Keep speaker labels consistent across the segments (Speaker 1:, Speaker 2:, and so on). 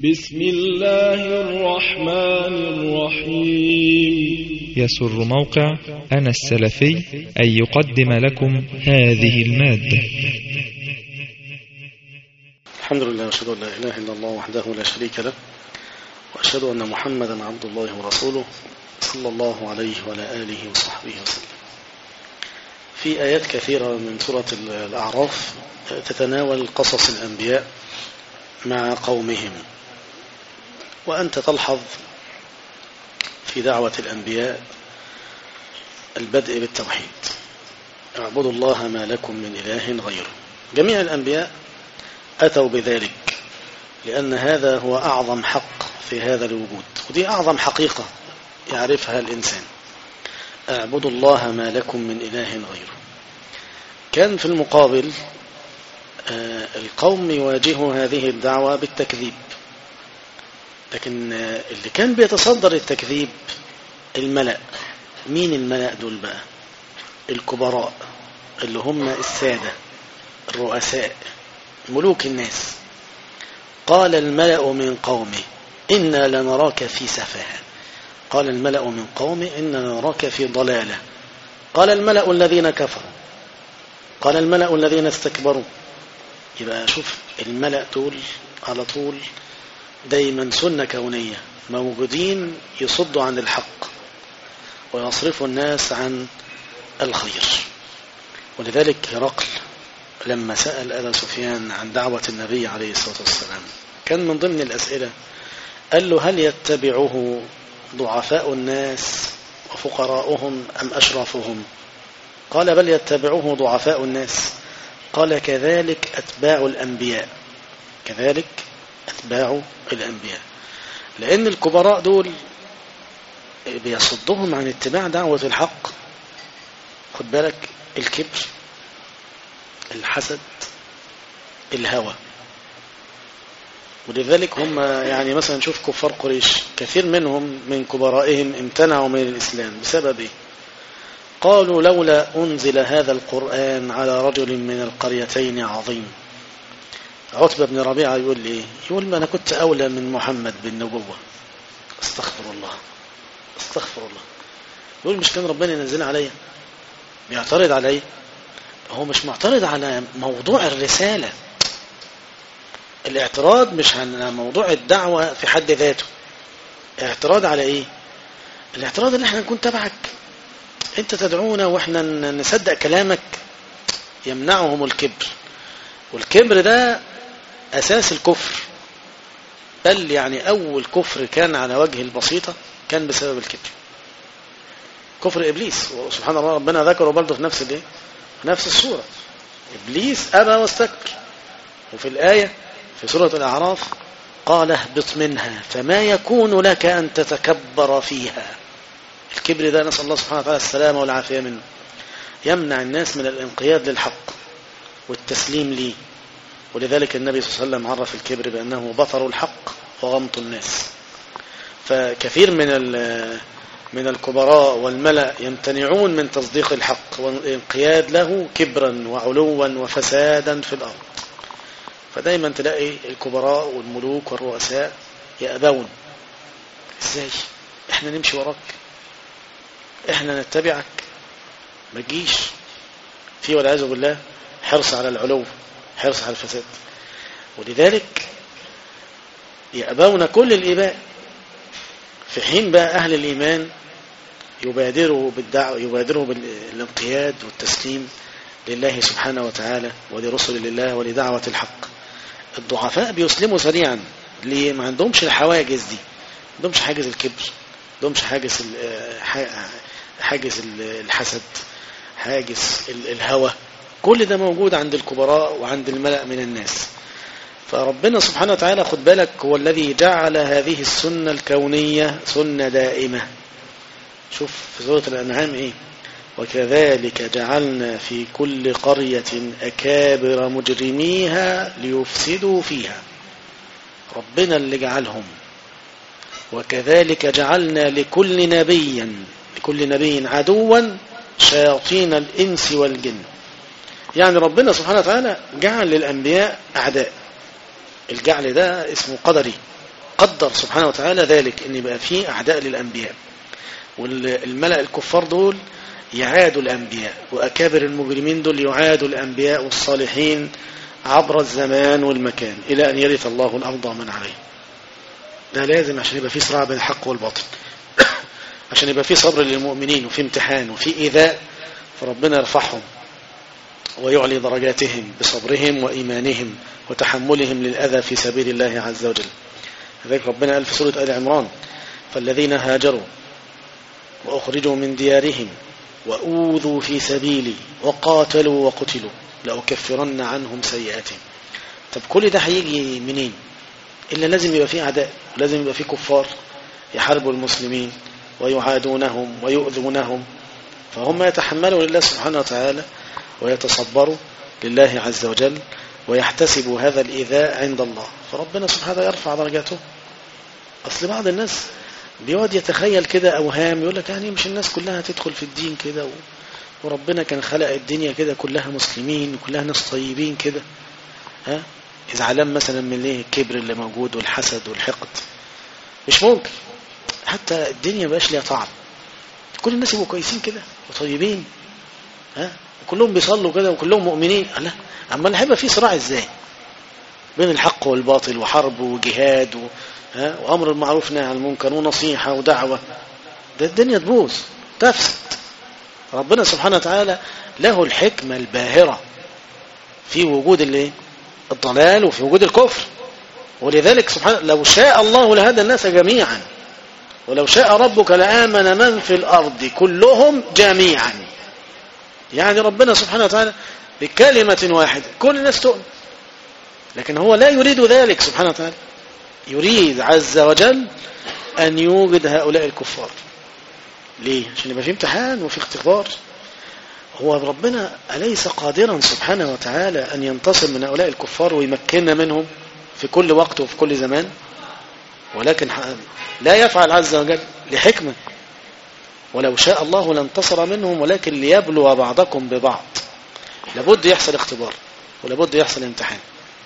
Speaker 1: بسم الله الرحمن الرحيم
Speaker 2: يسر موقع أنا السلفي أن يقدم لكم هذه المادة
Speaker 3: الحمد لله واشهد ان لا اله الا الله وحده لا شريك له واشهد ان محمدا عبد الله ورسوله صلى الله عليه وعلى اله وصحبه وسلم في ايات كثيره من سوره الاعراف تتناول قصص الانبياء مع قومهم وانت تلحظ في دعوه الانبياء البدء بالتوحيد اعبدوا الله ما لكم من اله غيره جميع الانبياء أتوا بذلك لأن هذا هو أعظم حق في هذا الوجود ودي أعظم حقيقة يعرفها الإنسان اعبدوا الله ما لكم من إله غيره كان في المقابل آه القوم يواجهوا هذه الدعوة بالتكذيب لكن آه اللي كان بيتصدر التكذيب الملأ مين الملأ دول بقى الكبراء اللي هم السادة الرؤساء ملوك الناس قال الملأ من قومه إنا لنراك في سفاهة قال الملأ من قومه إنا لنراك في ضلالة قال الملأ الذين كفروا قال الملأ الذين استكبروا يبقى شوف الملأ دول على طول دايما سنة كونية موجودين يصدوا عن الحق ويصرفوا الناس عن الخير ولذلك هرقل لما سأل أبا سفيان عن دعوة النبي عليه الصلاة والسلام كان من ضمن الأسئلة قال له هل يتبعه ضعفاء الناس وفقراؤهم أم أشرافهم قال بل يتبعه ضعفاء الناس قال كذلك أتباع الأنبياء كذلك أتباع الأنبياء لأن الكبراء دول بيصدهم عن اتباع دعوة الحق خد بالك الكبر الحسد الهوى ولذلك هم يعني مثلا نشوف كفار قريش كثير منهم من كبرائهم امتنعوا من الإسلام بسبب إيه؟ قالوا لولا أنزل هذا القرآن على رجل من القريتين عظيم عتبة بن ربيعة يقول لي يقول ما أنا كنت أولى من محمد بالنبوة استغفر الله استغفر الله يقول مش كان ربنا ينزل عليا بيعترض عليا هو مش معترض على موضوع الرسالة الاعتراض مش على موضوع الدعوة في حد ذاته اعتراض على ايه الاعتراض ان احنا نكون تبعك انت تدعونا واحنا نصدق كلامك يمنعهم الكبر والكبر ده اساس الكفر بل يعني اول كفر كان على وجه البسيطة كان بسبب الكبر كفر ابليس وسبحان الله ربنا ذكره برضه في نفس الايه نفس الصورة إبليس أبى واستكبر وفي الآية في سورة الأعراف قال اهبط منها فما يكون لك أن تتكبر فيها الكبر ده نسأل الله سبحانه وتعالى السلامة والعافية منه يمنع الناس من الانقياد للحق والتسليم ليه ولذلك النبي صلى الله عليه وسلم عرف الكبر بأنه بطر الحق وغمط الناس فكثير من من الكبراء والملأ يمتنعون من تصديق الحق والانقياد له كبرا وعلوا وفسادا في الأرض فدايما تلاقي الكبراء والملوك والرؤساء يأبون ازاي احنا نمشي وراك احنا نتبعك ما تجيش في والعياذ بالله حرص على العلو حرص على الفساد ولذلك يأبون كل الإباء في حين بقى أهل الإيمان يبادروا بالدعوة يبادروا بالانقياد والتسليم لله سبحانه وتعالى ولرسل الله ولدعوة الحق الضعفاء بيسلموا سريعا ليه ما عندهمش الحواجز دي ما عندهمش حاجز الكبر ما عندهمش حاجز حاجز الحسد حاجز الهوى كل ده موجود عند الكبراء وعند الملأ من الناس فربنا سبحانه وتعالى خد بالك هو الذي جعل هذه السنة الكونية سنة دائمة شوف في سورة الأنعام إيه وكذلك جعلنا في كل قرية أكابر مجرميها ليفسدوا فيها ربنا اللي جعلهم وكذلك جعلنا لكل نبي لكل نبي عدوا شياطين الإنس والجن يعني ربنا سبحانه وتعالى جعل للأنبياء أعداء الجعل ده اسمه قدري قدر سبحانه وتعالى ذلك ان يبقى فيه اعداء للانبياء والملأ الكفار دول يعادوا الانبياء واكابر المجرمين دول يعادوا الانبياء والصالحين عبر الزمان والمكان الى ان يرث الله الارض من عليه ده لازم عشان يبقى فيه صراع بين الحق والباطل عشان يبقى فيه صبر للمؤمنين وفي امتحان وفي ايذاء فربنا يرفعهم ويعلي درجاتهم بصبرهم وإيمانهم وتحملهم للأذى في سبيل الله عز وجل لذلك ربنا قال في سورة آل عمران فالذين هاجروا وأخرجوا من ديارهم وأوذوا في سبيلي وقاتلوا وقتلوا لأكفرن عنهم سيئاتهم طب كل ده هيجي منين إلا لازم يبقى فيه أعداء لازم يبقى فيه كفار يحاربوا المسلمين ويعادونهم ويؤذونهم فهم يتحملوا لله سبحانه وتعالى ويتصبروا لله عز وجل ويحتسبوا هذا الإيذاء عند الله فربنا سبحانه يرفع درجاته أصل بعض الناس بيقعد يتخيل كده أوهام يقول لك يعني مش الناس كلها تدخل في الدين كده وربنا كان خلق الدنيا كده كلها مسلمين وكلها ناس طيبين كده ها زعلان مثلا من ليه الكبر اللي موجود والحسد والحقد مش ممكن حتى الدنيا بقاش ليها طعم كل الناس يبقوا كويسين كده وطيبين ها كلهم بيصلوا كده وكلهم مؤمنين لا اما هيبقى في صراع ازاي بين الحق والباطل وحرب وجهاد و... ها؟ وامر بالمعروف نهي عن المنكر ونصيحه ودعوه ده الدنيا تبوظ تفسد ربنا سبحانه وتعالى له الحكمه الباهره في وجود الايه الضلال وفي وجود الكفر ولذلك سبحانه لو شاء الله لهدى الناس جميعا ولو شاء ربك لآمن من في الأرض كلهم جميعا يعني ربنا سبحانه وتعالى بكلمة واحدة كل الناس تؤمن لكن هو لا يريد ذلك سبحانه وتعالى يريد عز وجل أن يوجد هؤلاء الكفار ليه؟ عشان يبقى في امتحان وفي اختبار هو ربنا أليس قادرا سبحانه وتعالى أن ينتصر من هؤلاء الكفار ويمكننا منهم في كل وقت وفي كل زمان ولكن لا يفعل عز وجل لحكمة ولو شاء الله لانتصر منهم ولكن ليبلو بعضكم ببعض لابد يحصل اختبار ولابد يحصل امتحان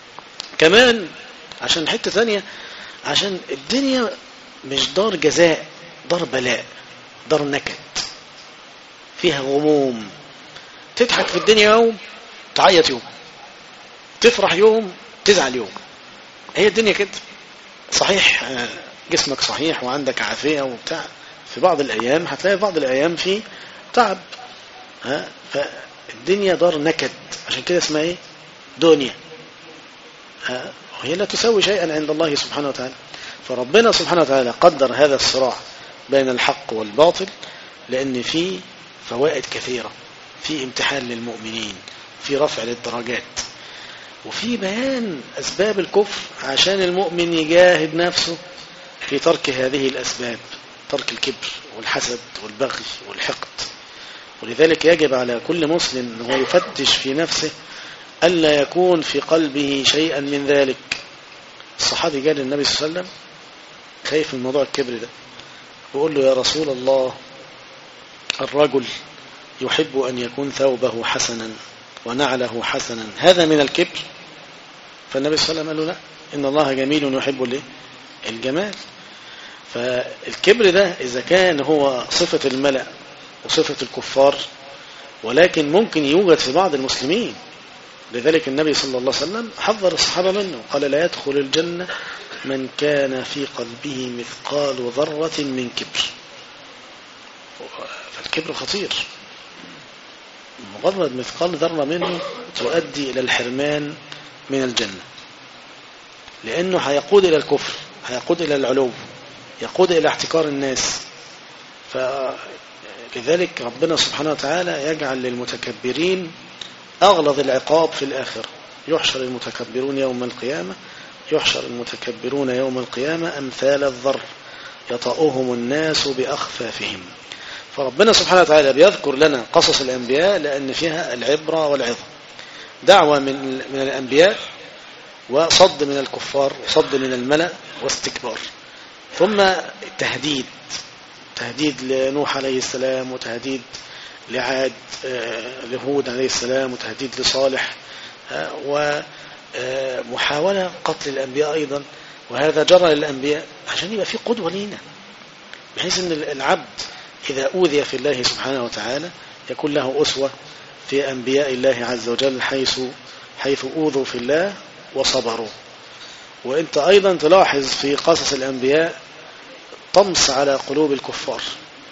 Speaker 3: كمان عشان حتة ثانية عشان الدنيا مش دار جزاء دار بلاء دار نكد فيها غموم تضحك في الدنيا يوم تعيط يوم تفرح يوم تزعل يوم هي الدنيا كده صحيح جسمك صحيح وعندك عافية وبتاع في بعض الأيام هتلاقي في بعض الأيام في تعب ها فالدنيا دار نكد عشان كده اسمها ايه دنيا ها وهي لا تسوي شيئا عند الله سبحانه وتعالى فربنا سبحانه وتعالى قدر هذا الصراع بين الحق والباطل لأن في فوائد كثيرة في امتحان للمؤمنين في رفع للدرجات وفي بيان أسباب الكفر عشان المؤمن يجاهد نفسه في ترك هذه الأسباب ترك الكبر والحسد والبغي والحقد ولذلك يجب على كل مسلم أنه يفتش في نفسه ألا يكون في قلبه شيئا من ذلك الصحابي قال للنبي صلى الله عليه وسلم خايف من موضوع الكبر ده وقول له يا رسول الله الرجل يحب أن يكون ثوبه حسنا ونعله حسنا هذا من الكبر فالنبي صلى الله عليه وسلم قال له لا إن الله جميل يحب الايه الجمال فالكبر ده إذا كان هو صفة الملأ وصفة الكفار ولكن ممكن يوجد في بعض المسلمين لذلك النبي صلى الله عليه وسلم حذر الصحابة منه قال لا يدخل الجنة من كان في قلبه مثقال ذرة من كبر فالكبر خطير مجرد مثقال ذرة منه تؤدي إلى الحرمان من الجنة لأنه هيقود إلى الكفر هيقود إلى العلو يقود إلى احتكار الناس فلذلك ربنا سبحانه وتعالى يجعل للمتكبرين أغلظ العقاب في الآخرة يحشر المتكبرون يوم القيامة يحشر المتكبرون يوم القيامة أمثال الذر يطأهم الناس بأخفافهم فربنا سبحانه وتعالى بيذكر لنا قصص الأنبياء لأن فيها العبرة والعظة دعوة من من الأنبياء وصد من الكفار وصد من الملأ واستكبار ثم تهديد تهديد لنوح عليه السلام وتهديد لعاد لهود عليه السلام وتهديد لصالح ومحاولة قتل الأنبياء أيضا وهذا جرى للأنبياء عشان يبقى في قدوة لينا بحيث أن العبد إذا أوذي في الله سبحانه وتعالى يكون له أسوة في أنبياء الله عز وجل حيث حيث أوذوا في الله وصبروا وانت أيضا تلاحظ في قصص الأنبياء طمس على قلوب الكفار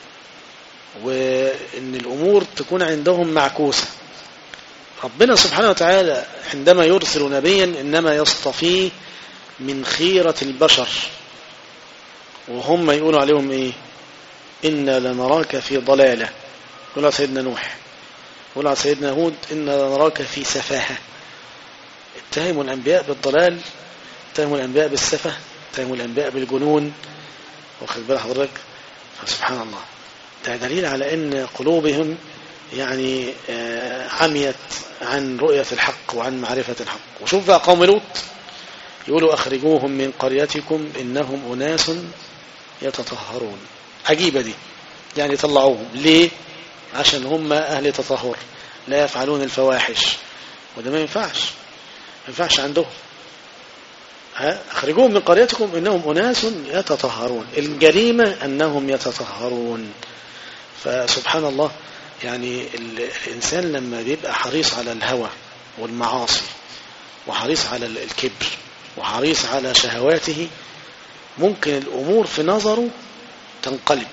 Speaker 3: وأن الأمور تكون عندهم معكوسة ربنا سبحانه وتعالى عندما يرسل نبيا إنما يصطفيه من خيرة البشر وهم يقولوا عليهم إيه إنا لنراك في ضلالة يقول على سيدنا نوح يقول على سيدنا هود إنا لنراك في سفاهة اتهموا الأنبياء بالضلال اتهموا الأنبياء بالسفة اتهموا الأنبياء بالجنون واخد بال حضرتك فسبحان الله ده دليل على أن قلوبهم يعني عميت عن رؤية الحق وعن معرفة الحق وشوف بقى قوم لوط يقولوا أخرجوهم من قريتكم إنهم أناس يتطهرون عجيبة دي يعني طلعوهم ليه عشان هم أهل تطهر لا يفعلون الفواحش وده ما ينفعش ما ينفعش عندهم ها أخرجوهم من قريتكم إنهم أناس يتطهرون الجريمة أنهم يتطهرون فسبحان الله يعني الإنسان لما بيبقى حريص على الهوى والمعاصي وحريص على الكبر وحريص على شهواته ممكن الأمور في نظره تنقلب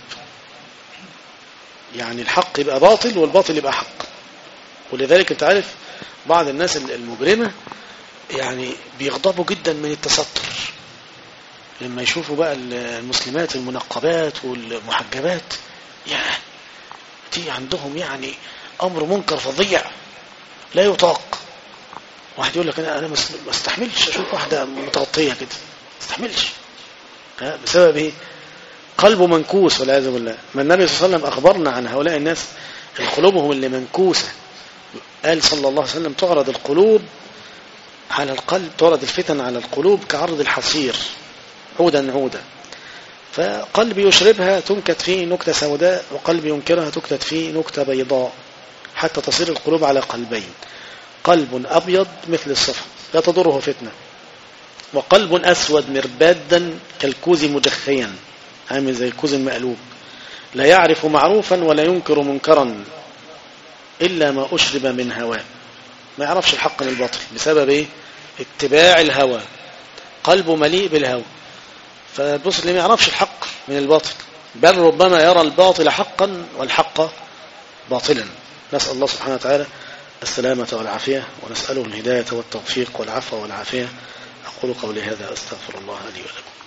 Speaker 3: يعني الحق يبقى باطل والباطل يبقى حق ولذلك انت عارف بعض الناس المجرمة يعني بيغضبوا جدا من التستر لما يشوفوا بقى المسلمات المنقبات والمحجبات يا دي عندهم يعني أمر منكر فظيع لا يطاق واحد يقول لك أنا أنا ما استحملش أشوف واحدة متغطية كده ما استحملش ها بسبب إيه؟ قلبه منكوس والعياذ بالله ما النبي صلى الله عليه وسلم أخبرنا عن هؤلاء الناس قلوبهم اللي منكوسة قال صلى الله عليه وسلم تعرض القلوب على القلب تعرض الفتن على القلوب كعرض الحصير عودا عودا فقلب يشربها تنكت فيه نكتة سوداء وقلب ينكرها تكتت فيه نكتة بيضاء حتى تصير القلوب على قلبين قلب أبيض مثل الصفا لا تضره فتنة وقلب أسود مربادا كالكوز مجخيا عامل زي الكوز المقلوب لا يعرف معروفا ولا ينكر منكرا إلا ما أشرب من هواه ما يعرفش الحق من الباطل بسبب إيه؟ اتباع الهوى قلبه مليء بالهوى فالبص اللي ما يعرفش الحق من الباطل بل ربما يرى الباطل حقا والحق باطلا نسأل الله سبحانه وتعالى السلامة والعافية ونسأله الهداية والتوفيق والعفو والعافية أقول قولي هذا أستغفر الله لي ولكم